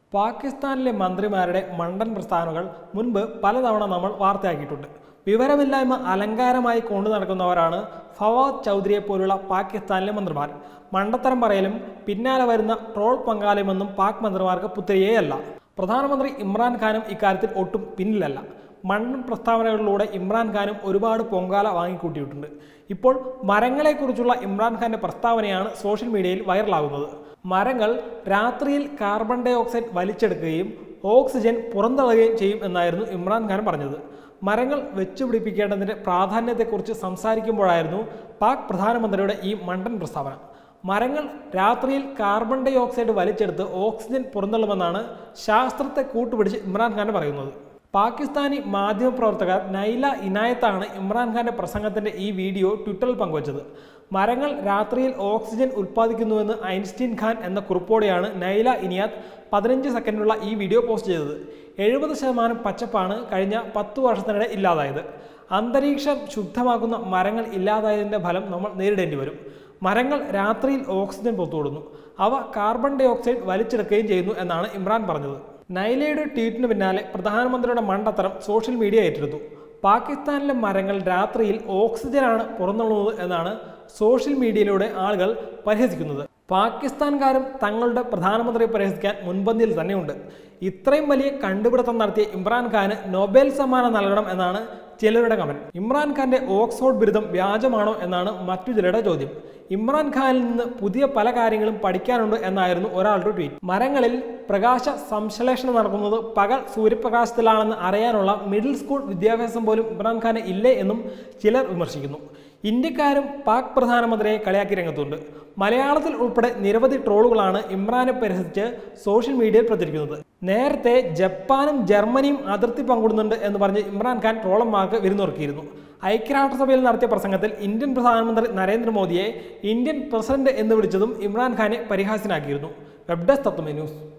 പാകിസ്ഥാനിലെ മന്ത്രിമാരുടെ മണ്ടൻ പ്രസ്താവനകൾ മുൻപ് പലതവണ നമ്മൾ വാർത്തയാക്കിയിട്ടുണ്ട് വിവരമില്ലായ്മ അലങ്കാരമായി കൊണ്ടു നടക്കുന്നവരാണ് ഫവാദ് ചൗധരിയെ പോലുള്ള പാകിസ്ഥാനിലെ മന്ത്രിമാർ മണ്ടത്തരം പറയലും പിന്നാലെ വരുന്ന ട്രോൾ പങ്കാളിയുമെന്നും പാക് മന്ത്രിമാർക്ക് പുത്തിരിയേയല്ല പ്രധാനമന്ത്രി ഇമ്രാൻഖാനും ഇക്കാര്യത്തിൽ ഒട്ടും പിന്നിലല്ല മണ്ടൻ പ്രസ്താവനകളിലൂടെ ഇമ്രാൻഖാനും ഒരുപാട് പൊങ്കാല വാങ്ങിക്കൂട്ടിയിട്ടുണ്ട് ഇപ്പോൾ മരങ്ങളെക്കുറിച്ചുള്ള ഇമ്രാൻഖാന്റെ പ്രസ്താവനയാണ് സോഷ്യൽ മീഡിയയിൽ വൈറലാകുന്നത് മരങ്ങൾ രാത്രിയിൽ കാർബൺ ഡൈ ഓക്സൈഡ് വലിച്ചെടുക്കുകയും ഓക്സിജൻ പുറന്തള്ളുകയും ചെയ്യും എന്നായിരുന്നു ഇമ്രാൻഖാൻ പറഞ്ഞത് മരങ്ങൾ വെച്ചുപിടിപ്പിക്കേണ്ടതിന്റെ പ്രാധാന്യത്തെക്കുറിച്ച് സംസാരിക്കുമ്പോഴായിരുന്നു പാക് പ്രധാനമന്ത്രിയുടെ ഈ മണ്ടൻ പ്രസ്താവന മരങ്ങൾ രാത്രിയിൽ കാർബൺ ഡൈ ഓക്സൈഡ് വലിച്ചെടുത്ത് ഓക്സിജൻ പുറന്തള്ളുമെന്നാണ് ശാസ്ത്രത്തെ കൂട്ടുപിടിച്ച് ഇമ്രാൻഖാൻ പറയുന്നത് പാകിസ്ഥാനി മാധ്യമപ്രവർത്തകർ നൈല ഇനായത്താണ് ഇമ്രാൻഖാന്റെ പ്രസംഗത്തിന്റെ ഈ വീഡിയോ ട്വിറ്ററിൽ പങ്കുവച്ചത് മരങ്ങൾ രാത്രിയിൽ ഓക്സിജൻ ഉൽപ്പാദിക്കുന്നുവെന്ന് ഐൻസ്റ്റീൻ ഖാൻ എന്ന കുറിപ്പോടെയാണ് നൈല ഇനിയാത്ത് പതിനഞ്ച് സെക്കൻഡുള്ള ഈ വീഡിയോ പോസ്റ്റ് ചെയ്തത് എഴുപത് ശതമാനം പച്ചപ്പാണ് കഴിഞ്ഞ പത്തു വർഷത്തിനിടെ ഇല്ലാതായത് അന്തരീക്ഷം ശുദ്ധമാക്കുന്ന മരങ്ങൾ ഇല്ലാതായതിൻ്റെ ഫലം നമ്മൾ നേരിടേണ്ടി വരും മരങ്ങൾ രാത്രിയിൽ ഓക്സിജൻ പുറത്തുവിടുന്നു അവ കാർബൺ ഡൈ ഓക്സൈഡ് വലിച്ചെടുക്കുകയും ചെയ്യുന്നു എന്നാണ് ഇമ്രാൻ പറഞ്ഞത് നൈലയുടെ ട്വീറ്റിന് പിന്നാലെ പ്രധാനമന്ത്രിയുടെ മണ്ടത്തരം സോഷ്യൽ മീഡിയ ഏറ്റെടുത്തു പാകിസ്ഥാനിലെ മരങ്ങൾ രാത്രിയിൽ ഓക്സിജനാണ് പുറന്തള്ളുന്നത് എന്നാണ് സോഷ്യൽ മീഡിയയിലൂടെ ആളുകൾ പരിഹസിക്കുന്നത് പാകിസ്ഥാൻകാരും തങ്ങളുടെ പ്രധാനമന്ത്രിയെ പരിഹസിക്കാൻ മുൻപന്തിയിൽ തന്നെയുണ്ട് ഇത്രയും വലിയ കണ്ടുപിടുത്തം നടത്തിയ ഇമ്രാൻഖാന് നൊബേൽ സമ്മാനം നൽകണം എന്നാണ് ചിലരുടെ കമന്റ് ഇമ്രാൻഖാന്റെ ഓക്സ്ഫോർഡ് ബിരുദം വ്യാജമാണോ എന്നാണ് മറ്റു ചിലരുടെ ചോദ്യം ഇമ്രാൻഖാനിൽ നിന്ന് പുതിയ പല കാര്യങ്ങളും പഠിക്കാനുണ്ട് എന്നായിരുന്നു ഒരാളുടെ ട്വീറ്റ് മരങ്ങളിൽ പ്രകാശ സംശ്ലേഷണം നടക്കുന്നത് പകൽ സൂര്യപ്രകാശത്തിലാണെന്ന് അറിയാനുള്ള മിഡിൽ സ്കൂൾ വിദ്യാഭ്യാസം പോലും ഇമ്രാൻഖാന് ഇല്ലേ എന്നും ചിലർ വിമർശിക്കുന്നു ഇന്ത്യക്കാരും പാക് പ്രധാനമന്ത്രിയെ കളിയാക്കി രംഗത്തുണ്ട് മലയാളത്തിൽ ഉൾപ്പെടെ നിരവധി ട്രോളുകളാണ് ഇമ്രാനെ പരിഹസിച്ച് സോഷ്യൽ മീഡിയയിൽ പ്രചരിക്കുന്നത് നേരത്തെ ജപ്പാനും ജർമ്മനിയും അതിർത്തി പങ്കിടുന്നുണ്ട് എന്ന് പറഞ്ഞ് ഇമ്രാൻഖാൻ ട്രോളന്മാർക്ക് വിരുന്നൊറുക്കിയിരുന്നു ഐക്യരാഷ്ട്രസഭയിൽ നടത്തിയ പ്രസംഗത്തിൽ ഇന്ത്യൻ പ്രധാനമന്ത്രി നരേന്ദ്രമോദിയെ ഇന്ത്യൻ പ്രസിഡന്റ് എന്ന് വിളിച്ചതും ഇമ്രാൻഖാനെ പരിഹാസ്യനാക്കിയിരുന്നു വെബ് ഡെസ്ക് തത്വമേ ന്യൂസ്